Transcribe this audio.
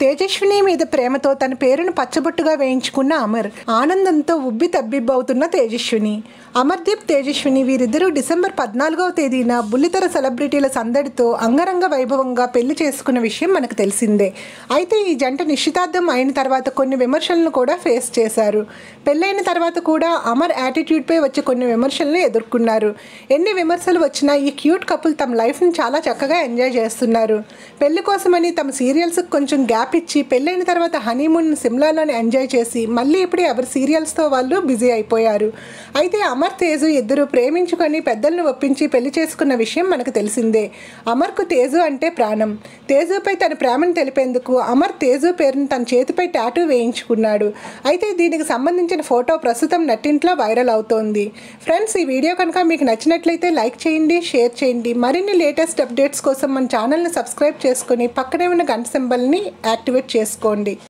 తేజస్విని మీద ప్రేమతో తన పేరును పచ్చబొట్టుగా వేయించుకున్న అమర్ ఆనందంతో ఉబ్బి తబ్బిబ్బవుతున్న తేజస్విని అమర్దీప్ తేజస్విని వీరిద్దరూ డిసెంబర్ పద్నాలుగవ తేదీన బుల్లితెర సెలబ్రిటీల సందడితో అంగరంగ వైభవంగా పెళ్లి చేసుకున్న విషయం మనకు తెలిసిందే అయితే ఈ జంట నిశ్చితార్థం అయిన తర్వాత కొన్ని విమర్శలను కూడా ఫేస్ చేశారు పెళ్ళైన తర్వాత కూడా అమర్ యాటిట్యూడ్పై వచ్చే కొన్ని విమర్శలను ఎదుర్కొన్నారు ఎన్ని విమర్శలు వచ్చినా ఈ క్యూట్ కపుల్ తమ లైఫ్ని చాలా చక్కగా ఎంజాయ్ చేస్తున్నారు పెళ్లి కోసమని తమ సీరియల్స్కి కొంచెం గ్యాప్ ఇచ్చి పెళ్ళైన తర్వాత హనీమూన్ సిమ్లాలోనే ఎంజాయ్ చేసి మళ్ళీ ఇప్పుడు ఎవరి సీరియల్స్తో వాళ్ళు బిజీ అయిపోయారు అయితే అమర్ తేజు ఇద్దరు ప్రేమించుకొని పెద్దలను ఒప్పించి పెళ్లి చేసుకున్న విషయం మనకు తెలిసిందే అమర్కు తేజు అంటే ప్రాణం తేజుపై తన ప్రేమను తెలిపేందుకు అమర్ తేజు పేరును తన చేతిపై టాటూ వేయించుకున్నాడు అయితే దీనికి సంబంధించిన ఫోటో ప్రస్తుతం నెట్టింట్లో వైరల్ అవుతోంది ఫ్రెండ్స్ ఈ వీడియో కనుక మీకు నచ్చినట్లయితే లైక్ చేయండి షేర్ చేయండి మరిన్ని లేటెస్ట్ అప్డేట్స్ కోసం మన ఛానల్ని సబ్స్క్రైబ్ చేసుకొని పక్కనే ఉన్న గంట సింబల్ని యాక్టివేట్ చేసుకోండి